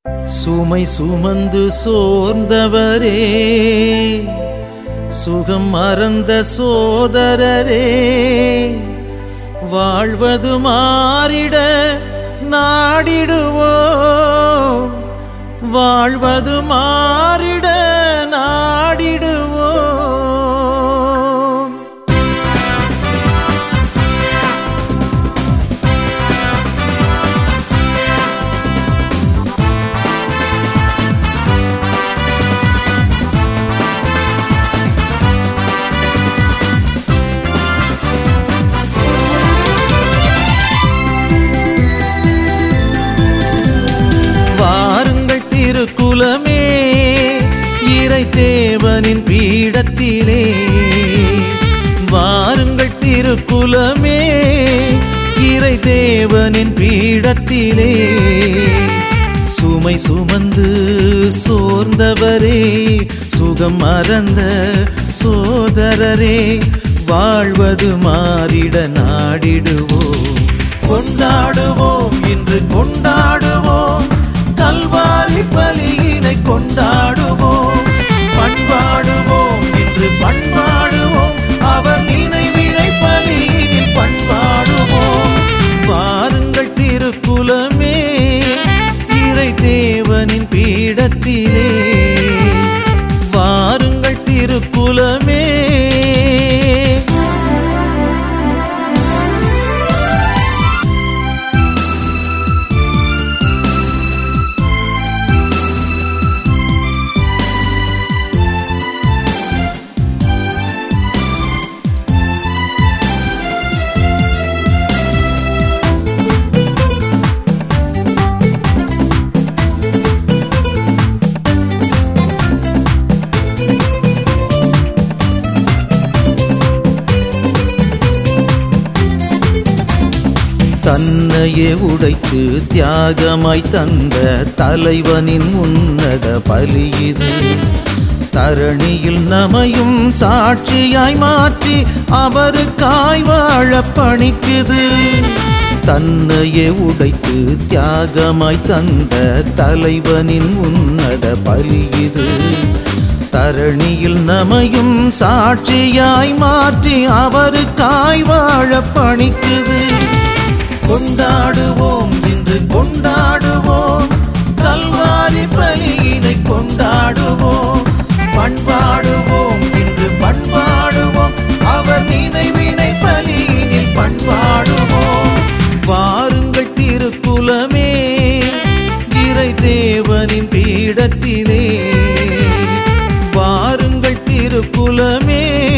சுமை சுமந்து சோர்ந்தவரே சுகம் மறந்த சோதரரே வாழ்வது மாறிட நாடிடுவோ வாழ்வது மாறிட நாடிடுவோ வாருங்கள் திருக்குலமே இறை தேவனின் பீடத்திலே வாருங்கள் திருக்குலமே இறை தேவனின் பீடத்திலே சுமை சுமந்து சோர்ந்தவரே சுகம் மறந்த சோதரரே வாழ்வது மாறிட நாடிடுவோம் கொண்டாடுவோம் இன்று கொண்டாடுவோம் கல்வாரி பலியினை கொண்டாடுவோம் பண்பாடுவோம் இன்று பண்பாடுவோம் அவர் நினைவினை பலியினில் பண்பாடுவோம் வாருங்கள் திருக்குலமே இறை தேவனின் பீடத்திலே வாருங்கள் திருக்குலமே தன்னையே உடைத்து தியாகமாய் தந்த தலைவனின் உன்னத பலி இது தரணியில் நமையும் சாட்சியாய் மாற்றி அவருக்காய் வாழ பணிக்குது தன்னையே உடைத்து தியாகமாய் தந்த தலைவனின் உன்னத பலி இது தரணியில் நமையும் சாட்சியாய் மாற்றி அவருக்காய் வாழ பணிக்குது கொண்டாடுவோம் இன்று கொண்டாடுவோம் கல்வாரி பலியினை கொண்டாடுவோம் பண்பாடுவோம் இன்று பண்பாடுவோம் அவர் நினைவினை பலியினில் பண்பாடுவோம் வாருங்கள் திருக்குலமே இறை தேவனின் பீடத்திலே வாருங்கள் திருக்குலமே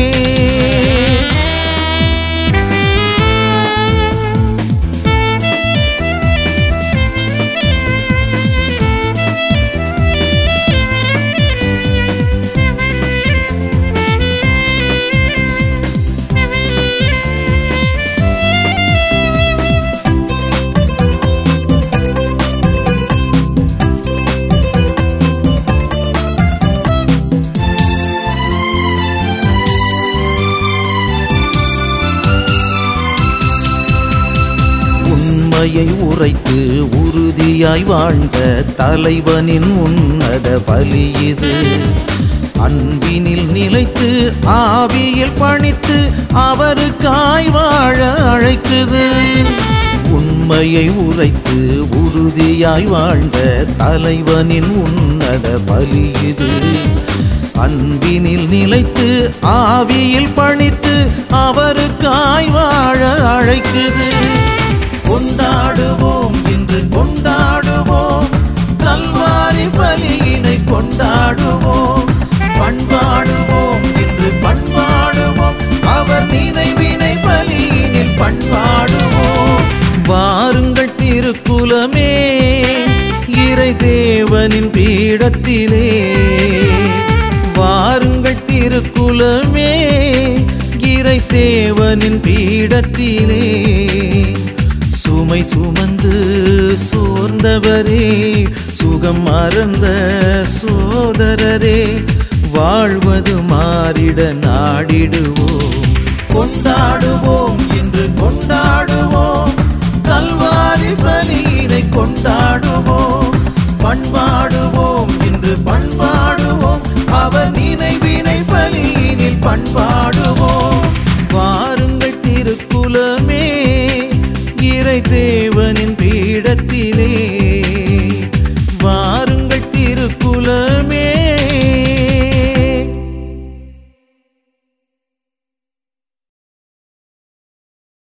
உண்மையை உரைத்து உறுதியாய் வாழ்ந்த தலைவனின் உன்னத பலி இது அன்பினில் நிலைத்து ஆவியில் பணித்து அவருக்காய் வாழ அழைக்குது உண்மையை உரைத்து உறுதியாய் வாழ்ந்த தலைவனின் உன்னத பலி இது அன்பினில் நிலைத்து ஆவியில் பணித்து அவருக்காய் வாழ அழைக்குது கொண்டாடுவோம் இன்று கொண்டாடுவோம் கல்வாரி பலியினை கொண்டாடுவோம் பண்பாடுவோம் இன்று பண்பாடுவோம் அவர் நினைவினை பலியினில் பண்பாடுவோம் வாருங்கள் திருக்குலமே இறை தேவனின் பீடத்திலே வாருங்கள் திருக்குலமே இறை தேவனின் பீடத்திலே சுமை சுமந்து சோர்ந்தவரே சுகம் மறந்த சோதரரே வாழ்வது மாறிட நாடிடுவோம் கொண்டாடுவோம் இன்று கொண்டாடுவோம் கல்வாரி பலியினை கொண்டாடுவோம் பண்பா பண்பாடுவோம் வாருங்கள் திருக்குலமே இறை தேவனின் பீடத்திலே